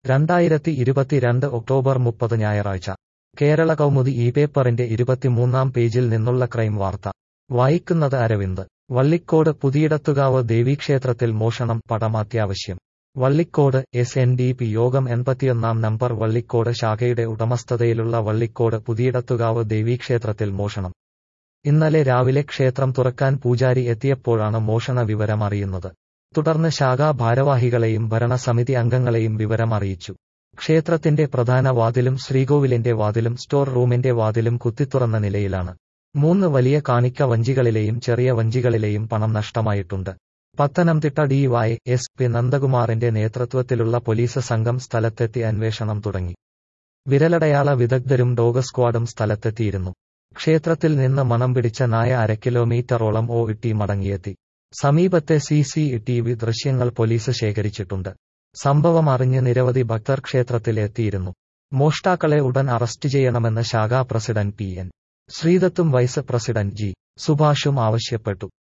രണ്ടായിരത്തി ഇരുപത്തിരണ്ട് ഒക്ടോബർ മുപ്പത് ഞായറാഴ്ച കേരള കൗമുദി ഈ പേപ്പറിന്റെ ഇരുപത്തിമൂന്നാം പേജിൽ നിന്നുള്ള ക്രൈം വാർത്ത വായിക്കുന്നത് അരവിന്ദ് വള്ളിക്കോട് പുതിയിടത്തുകാവ് ദേവീക്ഷേത്രത്തിൽ മോഷണം പടം അത്യാവശ്യം Vallicode S N D P Yogam എൺപത്തിയൊന്നാം നമ്പർ വള്ളിക്കോട് ശാഖയുടെ ഉടമസ്ഥതയിലുള്ള വള്ളിക്കോട് പുതിയിടത്തുകാവ് ദേവീക്ഷേത്രത്തിൽ മോഷണം ഇന്നലെ രാവിലെ ക്ഷേത്രം തുറക്കാൻ പൂജാരി എത്തിയപ്പോഴാണ് മോഷണ വിവരം അറിയുന്നത് തുടർന്ന് ശാഖാ ഭാരവാഹികളെയും ഭരണസമിതി അംഗങ്ങളെയും വിവരം അറിയിച്ചു ക്ഷേത്രത്തിന്റെ പ്രധാന വാതിലും ശ്രീകോവിലിന്റെ വാതിലും സ്റ്റോർ റൂമിന്റെ വാതിലും കുത്തിത്തുറന്ന നിലയിലാണ് മൂന്ന് വലിയ കാണിക്ക വഞ്ചികളിലെയും ചെറിയ വഞ്ചികളിലെയും പണം നഷ്ടമായിട്ടുണ്ട് പത്തനംതിട്ട ഡിവൈ എസ് പി നന്ദകുമാറിന്റെ നേതൃത്വത്തിലുള്ള പോലീസ് സംഘം സ്ഥലത്തെത്തി അന്വേഷണം തുടങ്ങി വിരലടയാള വിദഗ്ധരും ഡോഗ് സ്ക്വാഡും സ്ഥലത്തെത്തിയിരുന്നു ക്ഷേത്രത്തിൽ നിന്ന് മണം പിടിച്ച നായ അര കിലോമീറ്ററോളം ഓ ഇട്ടി മടങ്ങിയെത്തി സമീപത്തെ സി സി ടി വി ദൃശ്യങ്ങൾ പോലീസ് ശേഖരിച്ചിട്ടുണ്ട് സംഭവം അറിഞ്ഞ് നിരവധി ഭക്തർ ക്ഷേത്രത്തിൽ എത്തിയിരുന്നു മോഷ്ടാക്കളെ ഉടൻ അറസ്റ്റ് ചെയ്യണമെന്ന് ശാഖാ പ്രസിഡന്റ് പി എൻ ശ്രീദത്തും വൈസ് പ്രസിഡന്റ് ജി സുഭാഷും ആവശ്യപ്പെട്ടു